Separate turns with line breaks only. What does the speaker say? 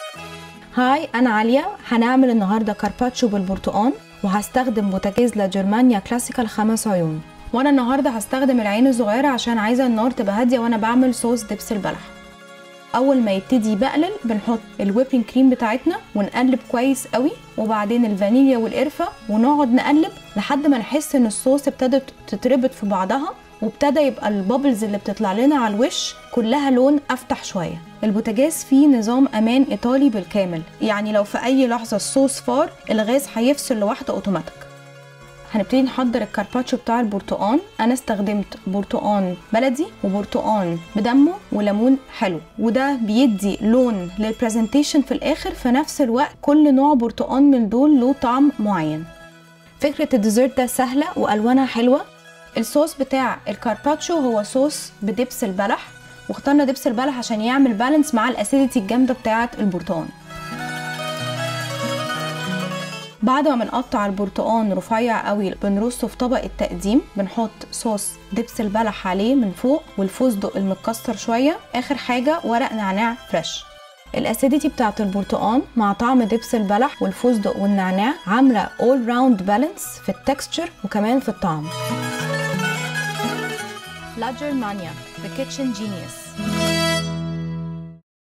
هاي انا عليا هنعمل النهارده كارباتشو بالبرتقال وهستخدم بوتاجاز لا جرمانيا كلاسيكال خمس عيون وانا النهارده هستخدم العين الصغيره عشان عايزه النار تبقى هاديه وانا بعمل صوص دبس البلح اول ما يبتدي يبقلل بنحط الويبنج كريم بتاعتنا ونقلب كويس قوي وبعدين الفانيليا والقرفه ونقعد نقلب لحد ما نحس ان الصوص ابتدت تتربط في بعضها وابتدى يبقى البابلز اللي بتطلع لنا على الوش كلها لون افتح شويه البوتاجاز فيه نظام امان ايطالي بالكامل يعني لو في اي لحظه الصوص فار الغاز هيفصل لوحده اوتوماتيك هنبتدي نحضر الكارباتشو بتاع البرتقان انا استخدمت برتقان بلدي وبرتقان بدمه وليمون حلو وده بيدي لون للبرزنتيشن في الاخر في نفس الوقت كل نوع برتقان من دول له طعم معين فكره الديزرت ده سهله والوانها حلوه الصوص بتاع الكارباتشو هو صوص بدبس البلح واخترنا دبس البلح عشان يعمل بالانس مع الاسيديتي الجامده بتاعه البرتقان بعد ما بنقطع البرتقان رفيع قوي بنرصه في طبق التقديم بنحط صوص دبس البلح عليه من فوق والفستق المتكسر شويه اخر حاجه ورق نعناع فريش الاسيديتي بتاعت البرتقان مع طعم دبس البلح والفستق والنعناع عامله اول راوند بالانس في التكستشر وكمان في الطعم لا جرمانيا The Kitchen Genius